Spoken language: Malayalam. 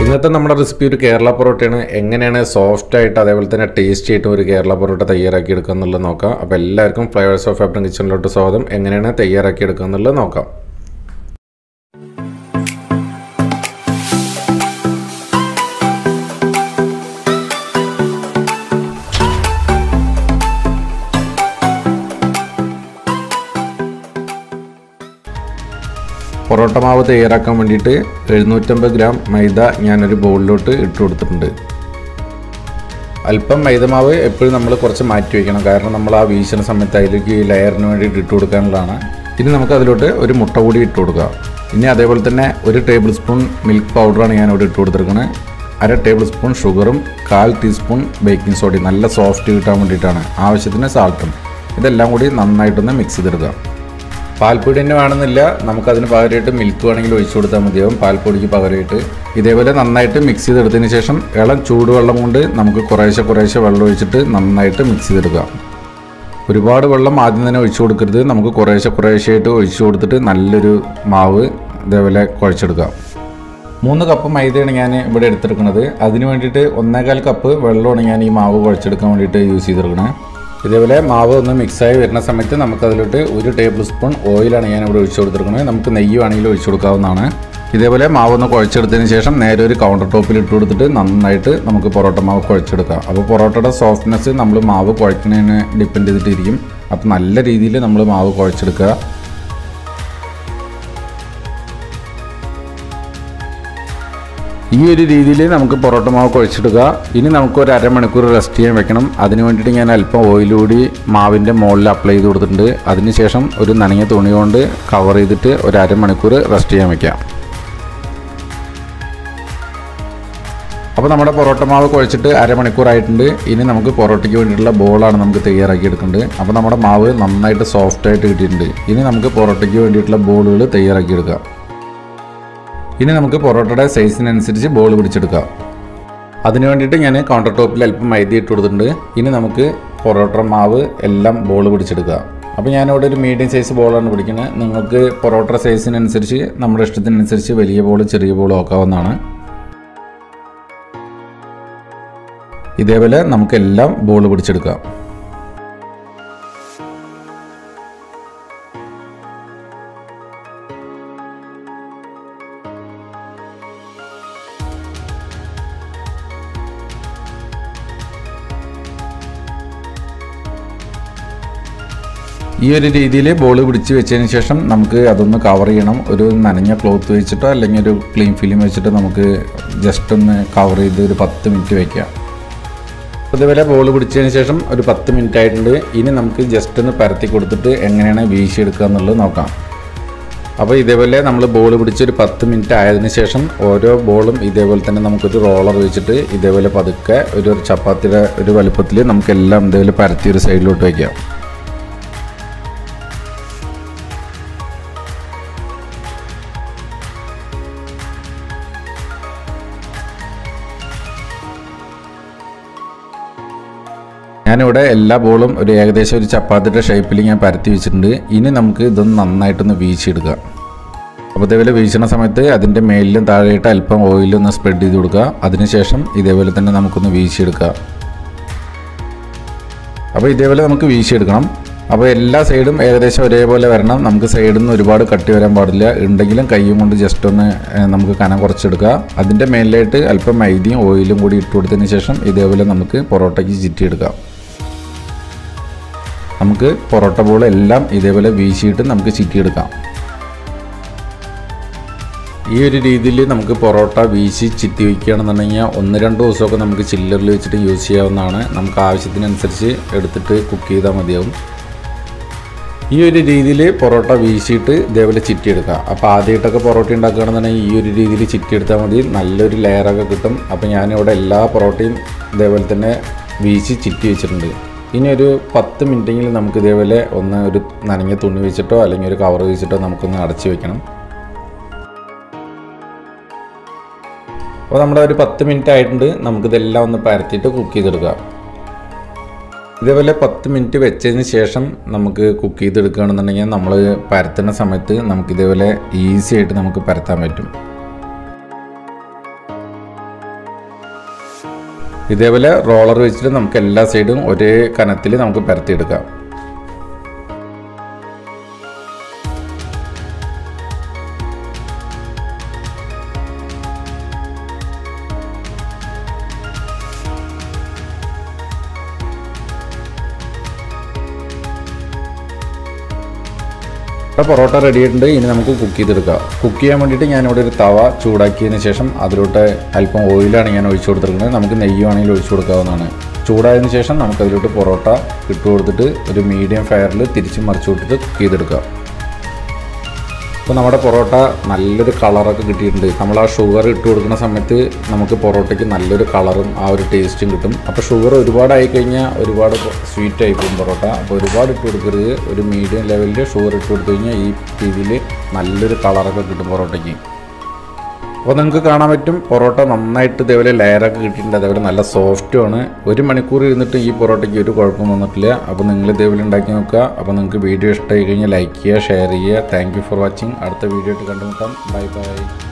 ഇന്നത്തെ നമ്മുടെ റെസിപ്പി ഒരു കേരള പൊറോട്ടയാണ് എങ്ങനെയാണ് സോഫ്റ്റ് ആയിട്ട് അതേപോലെ തന്നെ ടേസ്റ്റി ആയിട്ട് ഒരു കേരള പൊറോട്ട തയ്യാറാക്കി എടുക്കുക എന്നുള്ളത് നോക്കാം അപ്പോൾ എല്ലാവർക്കും ഫ്ലേവേഴ്സ് ഓഫ് ഫാബ്രിക് കിച്ചണിലോട്ട് സ്വാഗതം എങ്ങനെയാണ് തയ്യാറാക്കി എടുക്കുക എന്നുള്ളത് നോക്കാം പൊറോട്ട മാവ് തയ്യാറാക്കാൻ വേണ്ടിയിട്ട് എഴുന്നൂറ്റമ്പത് ഗ്രാം മൈദ ഞാനൊരു ബൗളിലോട്ട് ഇട്ട് കൊടുത്തിട്ടുണ്ട് അല്പം മൈദമാവ് എപ്പോഴും നമ്മൾ കുറച്ച് മാറ്റി വയ്ക്കണം കാരണം നമ്മൾ ആ വീശുന്ന സമയത്ത് അതിലേക്ക് ഈ ലെയറിന് വേണ്ടിയിട്ട് ഇട്ട് കൊടുക്കാനുള്ളതാണ് ഇനി നമുക്ക് അതിലോട്ട് ഒരു മുട്ട കൂടി ഇട്ട് കൊടുക്കുക ഇനി അതേപോലെ തന്നെ ഒരു ടേബിൾ സ്പൂൺ മിൽക്ക് പൗഡറാണ് ഞാൻ ഇവിടെ ഇട്ട് കൊടുത്തിരിക്കുന്നത് അര ടേബിൾ സ്പൂൺ ഷുഗറും കാൽ ടീസ്പൂൺ ബേക്കിംഗ് സോഡയും നല്ല സോഫ്റ്റ് കിട്ടാൻ വേണ്ടിയിട്ടാണ് ആവശ്യത്തിന് സാൾട്ടും ഇതെല്ലാം കൂടി നന്നായിട്ടൊന്ന് മിക്സ് ചെയ്തെടുക്കുക പാൽപ്പൊടി തന്നെ വേണമെന്നില്ല നമുക്കതിന് പകരമായിട്ട് മിൽക്ക് വേണമെങ്കിൽ ഒഴിച്ചു കൊടുത്താൽ മതിയാവും പാൽപ്പൊടിക്ക് പകരമായിട്ട് ഇതേപോലെ നന്നായിട്ട് മിക്സ് ചെയ്തെടുത്തതിന് ശേഷം ഇളം ചൂടുവെള്ളം കൊണ്ട് നമുക്ക് കുറേശ്ശെ കുറേശ്ശെ വെള്ളം ഒഴിച്ചിട്ട് നന്നായിട്ട് മിക്സ് ചെയ്തെടുക്കുക ഒരുപാട് വെള്ളം ആദ്യം തന്നെ ഒഴിച്ചു കൊടുക്കരുത് നമുക്ക് കുറേശ്ശെ കുറേശ്ശെയായിട്ട് ഒഴിച്ചു കൊടുത്തിട്ട് നല്ലൊരു മാവ് ഇതേപോലെ കുഴച്ചെടുക്കാം മൂന്ന് കപ്പ് മൈദയാണ് ഞാൻ ഇവിടെ എടുത്തെടുക്കുന്നത് അതിന് വേണ്ടിയിട്ട് ഒന്നേകാൽ കപ്പ് വെള്ളമാണ് ഞാൻ ഈ മാവ് കുഴച്ചെടുക്കാൻ വേണ്ടിയിട്ട് യൂസ് ചെയ്തെടുക്കണത് ഇതേപോലെ മാവ് ഒന്ന് മിക്സായി വരുന്ന സമയത്ത് നമുക്കതിലോട്ട് ഒരു ടേബിൾ സ്പൂൺ ഓയിലാണ് ഞാൻ ഇവിടെ ഒഴിച്ചു കൊടുത്തിരിക്കുന്നത് നമുക്ക് നെയ്യ് വേണമെങ്കിൽ ഒഴിച്ചു കൊടുക്കാവുന്നതാണ് ഇതേപോലെ മാവ് ഒന്ന് കുഴച്ചെടുത്തതിന് ശേഷം നേരെ ഒരു കൗണ്ടർ ടോപ്പിൽ ഇട്ട് കൊടുത്തിട്ട് നന്നായിട്ട് നമുക്ക് പൊറോട്ട മാവ് കുഴച്ചെടുക്കാം അപ്പോൾ പൊറോട്ടയുടെ സോഫ്റ്റ്നെസ് നമ്മൾ മാവ് കുഴക്കുന്നതിന് ഡിപ്പെൻഡ് ചെയ്തിട്ടിരിക്കും അപ്പോൾ നല്ല രീതിയിൽ നമ്മൾ മാവ് കുഴച്ചെടുക്കുക ഈ ഒരു രീതിയിൽ നമുക്ക് പൊറോട്ട മാവ് കുഴച്ചെടുക്കുക ഇനി നമുക്ക് ഒരു അരമണിക്കൂർ റെസ്റ്റ് ചെയ്യാൻ വെക്കണം അതിന് വേണ്ടിയിട്ട് ഞാൻ അല്പം ഓയിൽ കൂടി മാവിൻ്റെ മുകളിൽ അപ്ലൈ ചെയ്ത് കൊടുത്തിട്ടുണ്ട് അതിനുശേഷം ഒരു നനഞ്ഞ തുണി കൊണ്ട് കവർ ചെയ്തിട്ട് ഒരു അരമണിക്കൂർ റെസ്റ്റ് ചെയ്യാൻ വെക്കാം അപ്പോൾ നമ്മുടെ പൊറോട്ട മാവ് കുഴച്ചിട്ട് അരമണിക്കൂറായിട്ടുണ്ട് ഇനി നമുക്ക് പൊറോട്ടയ്ക്ക് വേണ്ടിയിട്ടുള്ള ബോളാണ് നമുക്ക് തയ്യാറാക്കി എടുക്കേണ്ടത് അപ്പോൾ നമ്മുടെ മാവ് നന്നായിട്ട് സോഫ്റ്റ് ആയിട്ട് കിട്ടിയിട്ടുണ്ട് ഇനി നമുക്ക് പൊറോട്ടയ്ക്ക് വേണ്ടിയിട്ടുള്ള ബോളുകൾ തയ്യാറാക്കി എടുക്കാം ഇനി നമുക്ക് പൊറോട്ടയുടെ സൈസിനനുസരിച്ച് ബോൾ പിടിച്ചെടുക്കാം അതിന് വേണ്ടിയിട്ട് ഞാൻ കൗണ്ടർ ടോപ്പിൽ അല്പം മൈദ ഇട്ട് കൊടുത്തിട്ടുണ്ട് ഇനി നമുക്ക് പൊറോട്ട മാവ് എല്ലാം ബോൾ പിടിച്ചെടുക്കുക അപ്പോൾ ഞാനിവിടെ ഒരു മീഡിയം സൈസ് ബോളാണ് പിടിക്കുന്നത് നിങ്ങൾക്ക് പൊറോട്ട സൈസിനനുസരിച്ച് നമ്മുടെ ഇഷ്ടത്തിനനുസരിച്ച് വലിയ ബോൾ ചെറിയ ബോൾ ആക്കാവുന്നതാണ് ഇതേപോലെ നമുക്കെല്ലാം ബോൾ പിടിച്ചെടുക്കാം ഈ ഒരു രീതിയിൽ ബോൾ പിടിച്ച് വെച്ചതിന് ശേഷം നമുക്ക് അതൊന്ന് കവർ ചെയ്യണം ഒരു നനഞ്ഞ ക്ലോത്ത് വെച്ചിട്ടോ അല്ലെങ്കിൽ ഒരു ക്ലീൻ ഫിലിം വെച്ചിട്ടോ നമുക്ക് ജസ്റ്റ് ഒന്ന് കവർ ചെയ്ത് ഒരു പത്ത് മിനിറ്റ് വയ്ക്കാം ഇതുപോലെ ബോൾ പിടിച്ചതിന് ശേഷം ഒരു പത്ത് മിനിറ്റ് ആയിട്ടുണ്ട് ഇനി നമുക്ക് ജസ്റ്റ് ഒന്ന് പരത്തി കൊടുത്തിട്ട് എങ്ങനെയാണ് വീശിയെടുക്കുക എന്നുള്ളത് നോക്കാം അപ്പോൾ ഇതേപോലെ നമ്മൾ ബോൾ പിടിച്ച് ഒരു പത്ത് മിനിറ്റ് ആയതിനു ശേഷം ഓരോ ബോളും ഇതേപോലെ തന്നെ നമുക്കൊരു റോളർ വെച്ചിട്ട് ഇതേപോലെ പതുക്കെ ഒരു ചപ്പാത്തിയുടെ ഒരു വലുപ്പത്തിൽ നമുക്കെല്ലാം ഇതേപോലെ പരത്തി ഒരു സൈഡിലോട്ട് വയ്ക്കാം ഞാനിവിടെ എല്ലാ ബോളും ഒരു ഏകദേശം ഒരു ചപ്പാത്തിയുടെ ഷേപ്പിൽ ഞാൻ പരത്തി വെച്ചിട്ടുണ്ട് ഇനി നമുക്ക് ഇതൊന്ന് നന്നായിട്ടൊന്ന് വീശിയെടുക്കുക അപ്പോൾ ഇതേപോലെ വീശുന്ന സമയത്ത് അതിൻ്റെ മേലിലും താഴെയായിട്ട് അല്പം ഓയിലൊന്ന് സ്പ്രെഡ് ചെയ്ത് കൊടുക്കുക അതിനുശേഷം ഇതേപോലെ തന്നെ നമുക്കൊന്ന് വീശിയെടുക്കുക അപ്പോൾ ഇതേപോലെ നമുക്ക് വീശിയെടുക്കണം അപ്പോൾ എല്ലാ സൈഡും ഏകദേശം ഒരേപോലെ വരണം നമുക്ക് സൈഡിൽ നിന്ന് ഒരുപാട് കട്ടി വരാൻ പാടില്ല ഉണ്ടെങ്കിലും കൈയും കൊണ്ട് ജസ്റ്റ് ഒന്ന് നമുക്ക് കനം കുറച്ചെടുക്കുക അതിൻ്റെ മേലിലായിട്ട് അല്പം മൈദയും ഓയിലും കൂടി ഇട്ട് കൊടുത്തതിന് ശേഷം ഇതേപോലെ നമുക്ക് പൊറോട്ടയ്ക്ക് ചുറ്റിയെടുക്കാം നമുക്ക് പൊറോട്ട ബോൾ എല്ലാം ഇതേപോലെ വീശിയിട്ട് നമുക്ക് ചിറ്റിയെടുക്കാം ഈ ഒരു രീതിയിൽ നമുക്ക് പൊറോട്ട വീശി ചിറ്റി വയ്ക്കുകയാണെന്നുണ്ടെങ്കിൽ ഒന്ന് രണ്ട് ദിവസമൊക്കെ നമുക്ക് ചില്ലറിൽ വെച്ചിട്ട് യൂസ് ചെയ്യാവുന്നതാണ് നമുക്ക് ആവശ്യത്തിനനുസരിച്ച് എടുത്തിട്ട് കുക്ക് ചെയ്താൽ മതിയാവും ഈ ഒരു രീതിയിൽ പൊറോട്ട വീശിയിട്ട് ഇതേപോലെ ചിറ്റിയെടുക്കുക അപ്പോൾ ആദ്യമായിട്ടൊക്കെ പൊറോട്ട ഉണ്ടാക്കുകയാണെന്നുണ്ടെങ്കിൽ ഈ ഒരു രീതിയിൽ ചിറ്റിയെടുത്താൽ മതി നല്ലൊരു ലെയറൊക്കെ കിട്ടും അപ്പോൾ ഞാനിവിടെ എല്ലാ പൊറോട്ടയും ഇതേപോലെ തന്നെ വീശി ചിറ്റി വെച്ചിട്ടുണ്ട് ഇനി ഒരു പത്ത് മിനിറ്റെങ്കിലും നമുക്ക് ഇതേപോലെ ഒന്ന് ഒരു നനഞ്ഞ തുണി വെച്ചിട്ടോ അല്ലെങ്കിൽ ഒരു കവർ വെച്ചിട്ടോ നമുക്കൊന്ന് അടച്ചു വെക്കണം അപ്പോൾ നമ്മുടെ ഒരു പത്ത് മിനിറ്റ് ആയിട്ടുണ്ട് നമുക്കിതെല്ലാം ഒന്ന് പരത്തിയിട്ട് കുക്ക് ചെയ്തെടുക്കാം ഇതേപോലെ പത്ത് മിനിറ്റ് വെച്ചതിന് ശേഷം നമുക്ക് കുക്ക് ചെയ്തെടുക്കുകയാണെന്നുണ്ടെങ്കിൽ നമ്മൾ പരത്തുന്ന സമയത്ത് നമുക്ക് ഇതേപോലെ ഈസി ആയിട്ട് നമുക്ക് പരത്താൻ പറ്റും ഇതേപോലെ റോളർ വെച്ചിട്ട് നമുക്ക് എല്ലാ സൈഡും ഒരേ കനത്തിൽ നമുക്ക് പരത്തിയെടുക്കാം ഇവിടെ പൊറോട്ട റെഡി ആയിട്ടുണ്ട് ഇനി നമുക്ക് കുക്ക് ചെയ്തെടുക്കാം കുക്ക് ചെയ്യാൻ വേണ്ടിയിട്ട് ഞാനിവിടെ ഒരു തവ ചൂടാക്കിയതിന് ശേഷം അതിലോട്ട് അല്പം ഓയിലാണ് ഞാൻ ഒഴിച്ചു കൊടുത്തിരിക്കുന്നത് നമുക്ക് നെയ്യ് വേണമെങ്കിൽ ഒഴിച്ചു കൊടുക്കാവുന്നതാണ് ചൂടായതിനു ശേഷം നമുക്ക് അതിലോട്ട് പൊറോട്ട ഇട്ട് കൊടുത്തിട്ട് ഒരു മീഡിയം ഫയറിൽ തിരിച്ച് മറിച്ച് വിട്ടിട്ട് കുക്ക് ചെയ്തെടുക്കാം ഇപ്പോൾ നമ്മുടെ പൊറോട്ട നല്ലൊരു കളറൊക്കെ കിട്ടിയിട്ടുണ്ട് നമ്മൾ ആ ഷുഗർ ഇട്ട് കൊടുക്കുന്ന സമയത്ത് നമുക്ക് പൊറോട്ടയ്ക്ക് നല്ലൊരു കളറും ആ ഒരു ടേസ്റ്റും കിട്ടും അപ്പോൾ ഷുഗർ ഒരുപാടായി കഴിഞ്ഞാൽ ഒരുപാട് സ്വീറ്റ് ആയി പോകും പൊറോട്ട അപ്പോൾ ഒരുപാട് ഇട്ട് കൊടുക്കരുത് ഒരു മീഡിയം ലെവലിൽ ഷുഗർ ഇട്ട് കൊടുത്തു കഴിഞ്ഞാൽ ഈ രീതിയിൽ നല്ലൊരു കളറൊക്കെ കിട്ടും പൊറോട്ടയ്ക്ക് അപ്പോൾ നിങ്ങൾക്ക് കാണാൻ പറ്റും പൊറോട്ട നന്നായിട്ട് ഇതേപോലെ ലെയറൊക്കെ കിട്ടിയിട്ടുണ്ട് അതേപോലെ നല്ല സോഫ്റ്റുമാണ് ഒരു മണിക്കൂർ ഇരുന്നിട്ട് ഈ പൊറോട്ടയ്ക്ക് ഒരു കുഴപ്പം വന്നിട്ടില്ല അപ്പോൾ നിങ്ങൾ ഇതേപോലെ ഉണ്ടാക്കി നോക്കുക അപ്പോൾ നിങ്ങൾക്ക് വീഡിയോ ഇഷ്ടമായി കഴിഞ്ഞാൽ ലൈക്ക് ചെയ്യുക ഷെയർ ചെയ്യുക താങ്ക് യു ഫോർ വാച്ചിങ് അടുത്ത വീഡിയോ ആയിട്ട് കണ്ടുമുട്ടാം ബൈ ബൈ